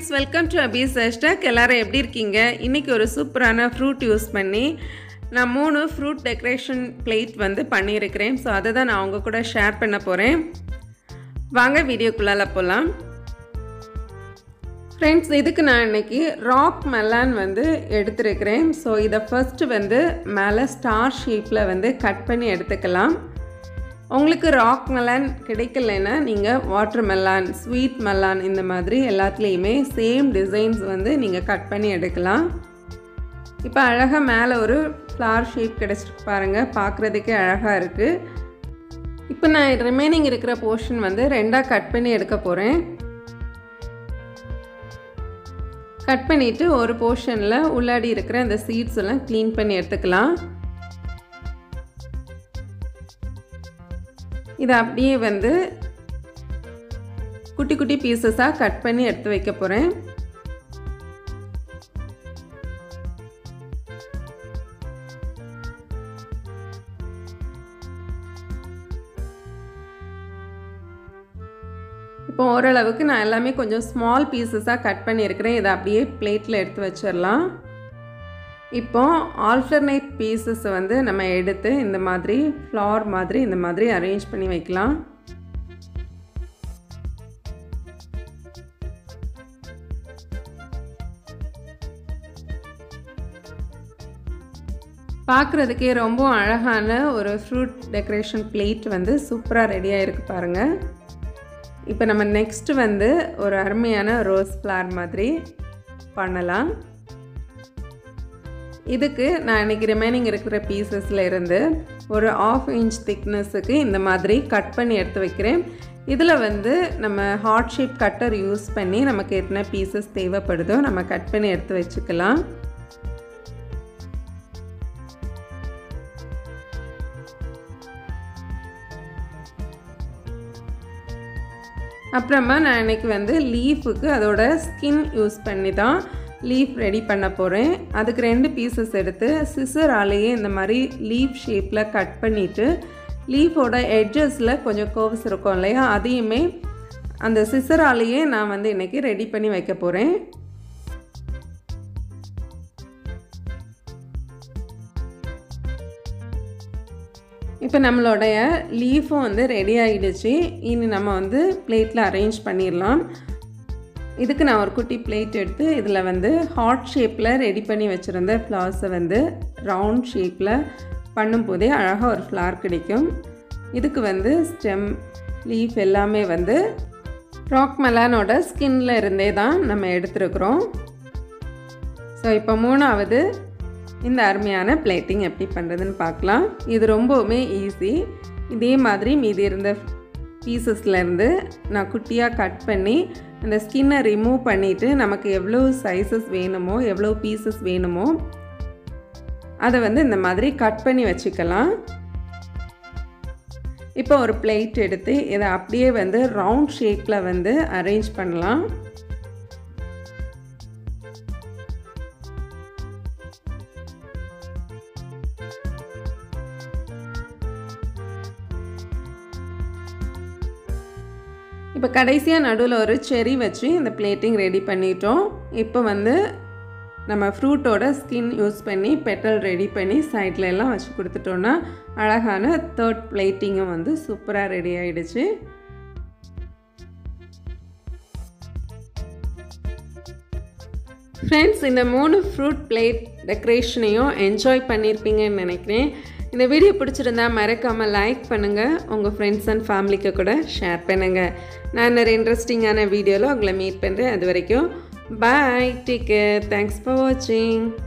friends welcome to அபி சேஷ்டக் எல்லாரும் எப்படி இருக்கீங்க இன்றைக்கி ஒரு சூப்பரான ஃப்ரூட் யூஸ் பண்ணி நான் மூணு ஃப்ரூட் டெக்கரேஷன் பிளேட் வந்து பண்ணியிருக்கிறேன் ஸோ அதை தான் நான் அவங்க கூட ஷேர் பண்ண போகிறேன் வாங்க வீடியோக்குள்ளால போகலாம் ஃப்ரெண்ட்ஸ் இதுக்கு நான் இன்னைக்கு ராக் மெலான் வந்து எடுத்திருக்கிறேன் ஸோ இதை ஃபஸ்ட்டு வந்து மேலே ஸ்டார் ஷேப்பில் வந்து கட் பண்ணி எடுத்துக்கலாம் உங்களுக்கு ராக் மெலான் கிடைக்கலன்னா நீங்கள் வாட்டர் மெலான் ஸ்வீட் மெலான் இந்த மாதிரி எல்லாத்துலேயுமே சேம் டிசைன்ஸ் வந்து நீங்கள் கட் பண்ணி எடுக்கலாம் இப்போ அழகாக மேலே ஒரு ஃப்ளார் ஷேப் கிடச்சிட்டு பாருங்கள் பார்க்குறதுக்கே அழகாக இருக்குது இப்போ நான் ரிமைனிங் இருக்கிற போர்ஷன் வந்து ரெண்டாக கட் பண்ணி எடுக்க போகிறேன் கட் பண்ணிவிட்டு ஒரு போர்ஷனில் உள்ளாடி இருக்கிற அந்த சீட்ஸ் எல்லாம் க்ளீன் பண்ணி எடுத்துக்கலாம் இதை அப்படியே வந்து குட்டி குட்டி பீசஸாக கட் பண்ணி எடுத்து வைக்க போகிறேன் இப்போ ஓரளவுக்கு நான் எல்லாமே கொஞ்சம் ஸ்மால் பீசஸாக கட் பண்ணியிருக்கிறேன் இதை அப்படியே பிளேட்டில் எடுத்து வச்சிடலாம் இப்போ ஆல்டர்னேட் பீசஸ் வந்து நம்ம எடுத்து இந்த மாதிரி ஃப்ளார் மாதிரி இந்த மாதிரி அரேஞ்ச் பண்ணி வைக்கலாம் பார்க்குறதுக்கே ரொம்ப அழகான ஒரு ஃப்ரூட் டெக்கரேஷன் பிளேட் வந்து சூப்பராக ரெடியாக இருக்குது பாருங்கள் இப்போ நம்ம நெக்ஸ்ட்டு வந்து ஒரு அருமையான ரோஸ் ஃப்ளார் மாதிரி பண்ணலாம் இதுக்கு நான் இன்றைக்கி ரிமைனிங் இருக்கிற பீசஸில் இருந்து ஒரு ஆஃப் இன்ச் திக்னஸுக்கு இந்த மாதிரி கட் பண்ணி எடுத்து வைக்கிறேன் இதில் வந்து நம்ம ஹார்ட் ஷேப் கட்டர் யூஸ் பண்ணி நமக்கு எத்தனை பீசஸ் தேவைப்படுதோ நம்ம கட் பண்ணி எடுத்து வச்சுக்கலாம் அப்புறமா நான் இன்றைக்கி வந்து லீஃபுக்கு அதோட ஸ்கின் யூஸ் பண்ணி தான் லீஃப் ரெடி பண்ண போகிறேன் அதுக்கு ரெண்டு பீசஸ் எடுத்து சிசராலேயே இந்த மாதிரி லீஃப் ஷேப்பில் கட் பண்ணிவிட்டு லீஃபோட எட்ஜஸில் கொஞ்சம் கோவ்ஸ் இருக்கும் இல்லையா அதையுமே அந்த சிசராலேயே நான் வந்து இன்றைக்கி ரெடி பண்ணி வைக்க போகிறேன் இப்போ நம்மளுடைய லீஃபும் வந்து ரெடி ஆகிடுச்சு இனி நம்ம வந்து பிளேட்டில் அரேஞ்ச் பண்ணிடலாம் இதுக்கு நான் ஒரு குட்டி பிளேட் எடுத்து இதில் வந்து ஹார்ட் ஷேப்பில் ரெடி பண்ணி வச்சுருந்த ஃப்ளார்ஸை வந்து ரவுண்ட் ஷேப்பில் பண்ணும்போதே அழகாக ஒரு ஃப்ளார் கிடைக்கும் இதுக்கு வந்து ஸ்டெம் லீஃப் எல்லாமே வந்து ராக் மெலானோட ஸ்கின்ல இருந்தே தான் நம்ம எடுத்துருக்குறோம் ஸோ இப்போ மூணாவது இந்த அருமையான பிளேட்டிங் எப்படி பண்ணுறதுன்னு பார்க்கலாம் இது ரொம்பவுமே ஈஸி இதே மாதிரி மீதி இருந்த பீசஸ்லேருந்து நான் குட்டியாக கட் பண்ணி அந்த ஸ்கின்னை ரிமூவ் பண்ணிவிட்டு நமக்கு எவ்வளோ சைஸஸ் வேணுமோ எவ்வளோ பீசஸ் வேணுமோ அதை வந்து இந்த மாதிரி கட் பண்ணி வச்சுக்கலாம் இப்போ ஒரு பிளேட் எடுத்து இதை அப்படியே வந்து ரவுண்ட் ஷேப்பில் வந்து அரேஞ்ச் பண்ணலாம் இப்போ கடைசியாக நடுவில் ஒரு செரி வச்சு இந்த பிளேட்டிங் ரெடி பண்ணிட்டோம் இப்போ வந்து நம்ம ஃப்ரூட்டோட ஸ்கின் யூஸ் பண்ணி பெட்டல் ரெடி பண்ணி சைடில் எல்லாம் வச்சு கொடுத்துட்டோன்னா அழகான தேர்ட் பிளேட்டிங்கும் வந்து சூப்பராக ரெடி ஆகிடுச்சு ஃப்ரெண்ட்ஸ் இந்த மூணு ஃப்ரூட் பிளேட் டெக்கரேஷனையும் என்ஜாய் பண்ணியிருப்பீங்கன்னு நினைக்கிறேன் இந்த வீடியோ பிடிச்சிருந்தா மறக்காமல் லைக் பண்ணுங்கள் உங்கள் ஃப்ரெண்ட்ஸ் அண்ட் ஃபேமிலிக்கு கூட ஷேர் பண்ணுங்கள் நான் நிறைய இன்ட்ரெஸ்டிங்கான வீடியோவில் உங்களை மீட் பண்ணுறேன் அது வரைக்கும் bye take care thanks for வாட்சிங்